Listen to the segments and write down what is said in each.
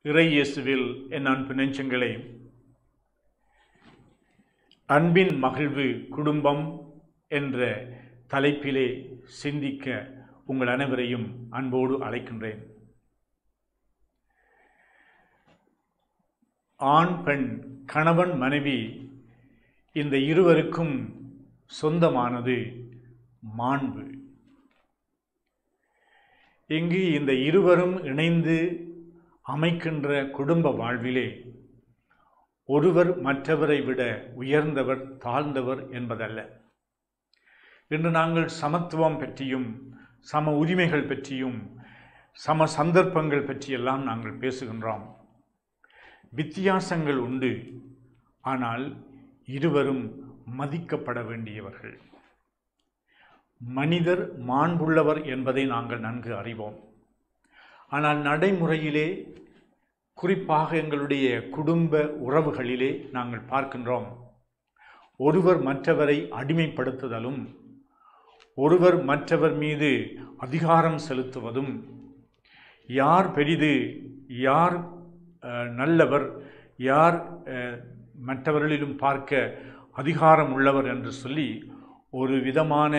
இறை இயேசுவில் என் அன்பு நெஞ்சங்களே அன்பின் மகிழ்வு குடும்பம் என்ற தலைப்பிலே சிந்திக்க உங்கள் அனைவரையும் அன்போடு அழைக்கின்றேன் ஆண் பெண் கணவன் மனைவி இந்த இருவருக்கும் சொந்தமானது மாண்பு இங்கு இந்த இருவரும் இணைந்து அமைக்கின்ற குடும்ப வாழ்விலே ஒருவர் மற்றவரை விட உயர்ந்தவர் தாழ்ந்தவர் என்பதல்ல இன்று நாங்கள் சமத்துவம் பற்றியும் சம உரிமைகள் பற்றியும் சம சந்தர்ப்பங்கள் பற்றியெல்லாம் நாங்கள் பேசுகின்றோம் வித்தியாசங்கள் உண்டு ஆனால் இருவரும் மதிக்கப்பட வேண்டியவர்கள் மனிதர் மாண்புள்ளவர் என்பதை நாங்கள் நன்கு அறிவோம் ஆனால் நடைமுறையிலே குறிப்பாக எங்களுடைய குடும்ப உறவுகளிலே நாங்கள் பார்க்கின்றோம் ஒருவர் மற்றவரை அடிமைப்படுத்துதலும் ஒருவர் மற்றவர் மீது அதிகாரம் செலுத்துவதும் யார் பெரிது யார் அஹ், நல்லவர் யார் அஹ், மற்றவர்களிலும் பார்க்க அதிகாரம் உள்ளவர் என்று சொல்லி ஒரு விதமான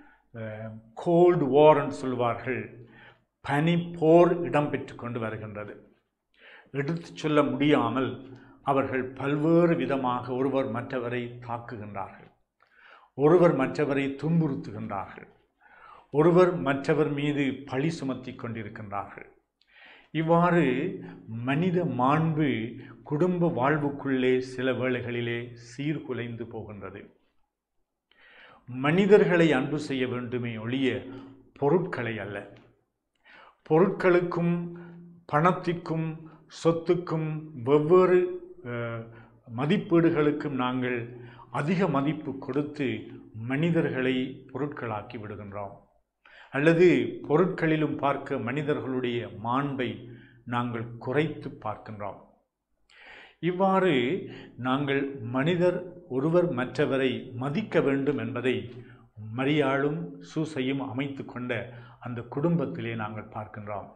கோல்டு வார் என்று சொல்வார்கள் பனி போர் இடம்பெற்று கொண்டு வருகின்றது எடுத்துச் சொல்ல முடியாமல் அவர்கள் பல்வேறு விதமாக ஒருவர் மற்றவரை தாக்குகின்றார்கள் ஒருவர் மற்றவரை துன்புறுத்துகின்றார்கள் ஒருவர் மற்றவர் மீது பழி சுமத்தி கொண்டிருக்கின்றார்கள் இவ்வாறு மனித மாண்பு குடும்ப வாழ்வுக்குள்ளே சில வேளைகளிலே சீர்குலைந்து போகின்றது மனிதர்களை அன்பு செய்ய வேண்டுமே ஒழிய பொருட்களை அல்ல பொருட்களுக்கும் பணத்திற்கும் சொத்துக்கும் வெவ்வேறு அஹ், மதிப்பீடுகளுக்கும் நாங்கள் அதிக மதிப்பு கொடுத்து மனிதர்களை பொருட்களாக்கி விடுகின்றோம் அல்லது பொருட்களிலும் பார்க்க மனிதர்களுடைய மாண்பை நாங்கள் குறைத்து பார்க்கின்றோம் இவ்வாறு நாங்கள் மனிதர் ஒருவர் மற்றவரை மதிக்க வேண்டும் என்பதை மரியாளும் சூசையும் அமைத்து கொண்ட அந்த குடும்பத்திலே நாங்கள் பார்க்கின்றோம்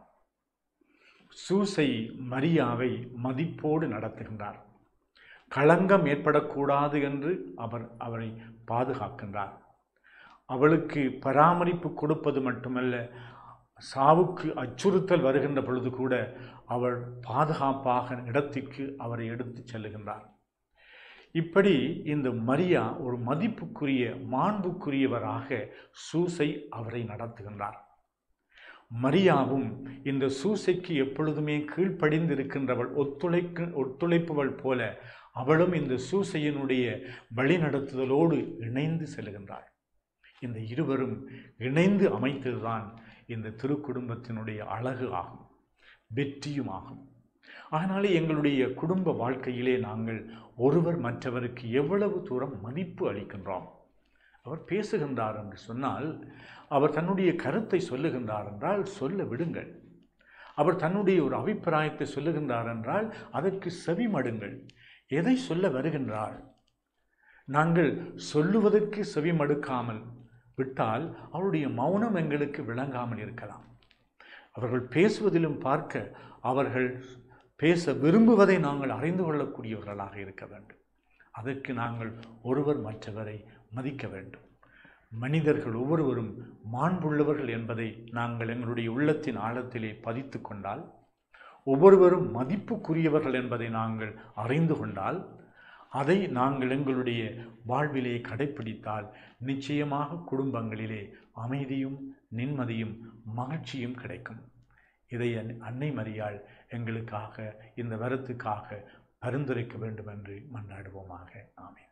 சூசை மரியாவை மதிப்போடு நடத்துகின்றார் களங்கம் ஏற்படக்கூடாது என்று அவர் அவரை பாதுகாக்கின்றார் அவளுக்கு பராமரிப்பு கொடுப்பது மட்டுமல்ல சாவுக்கு அச்சுறுத்தல் வருகின்ற பொழுது கூட அவள் பாதுகாப்பாக இடத்திற்கு அவரை எடுத்துச் செல்லுகின்றார் இப்படி இந்த மரியா ஒரு மதிப்புக்குரிய மாண்புக்குரியவராக சூசை அவரை நடத்துகின்றார் மரியாவும் இந்த சூசைக்கு எப்பொழுதுமே கீழ்ப்படிந்திருக்கின்றவள் ஒத்துழைக்கு ஒத்துழைப்பவள் போல அவளும் இந்த சூசையினுடைய வழிநடத்துதலோடு இணைந்து செல்கின்றாள் இந்த இருவரும் இணைந்து அமைத்ததுதான் இந்த திருக்குடும்பத்தினுடைய அழகு ஆகும் வெற்றியும் ஆகும் அதனாலே எங்களுடைய குடும்ப வாழ்க்கையிலே நாங்கள் ஒருவர் மற்றவருக்கு எவ்வளவு தூரம் மதிப்பு அளிக்கின்றோம் அவர் பேசுகின்றார் என்று சொன்னால் அவர் தன்னுடைய கருத்தை சொல்லுகின்றார் என்றால் சொல்ல விடுங்கள் அவர் தன்னுடைய ஒரு அபிப்பிராயத்தை சொல்லுகின்றார் என்றால் அதற்கு செவிமடுங்கள் எதை சொல்ல வருகின்றார் நாங்கள் சொல்லுவதற்கு செவிமடுக்காமல் விட்டால் அவருடைய மௌனம் எங்களுக்கு விளங்காமல் இருக்கலாம் அவர்கள் பேசுவதிலும் பார்க்க அவர்கள் பேச விரும்புவதை நாங்கள் அறிந்து கொள்ளக்கூடியவர்களாக இருக்க வேண்டும் அதற்கு நாங்கள் ஒருவர் மற்றவரை மதிக்க வேண்டும் மனிதர்கள் ஒவ்வொருவரும் மாண்புள்ளவர்கள் என்பதை நாங்கள் எங்களுடைய உள்ளத்தின் ஆழத்திலே பதித்து கொண்டால் ஒவ்வொருவரும் மதிப்புக்குரியவர்கள் என்பதை நாங்கள் அறிந்து கொண்டால் அதை நாங்கள் எங்களுடைய வாழ்விலே கடைப்பிடித்தால் நிச்சயமாக குடும்பங்களிலே அமைதியும் நிம்மதியும் மகிழ்ச்சியும் கிடைக்கும் இதை அன்- அன்னை மரியாள் எங்களுக்காக இந்த வரத்துக்காக பரிந்துரைக்க வேண்டும் என்று மன்றாடுவோமாக ஆமென்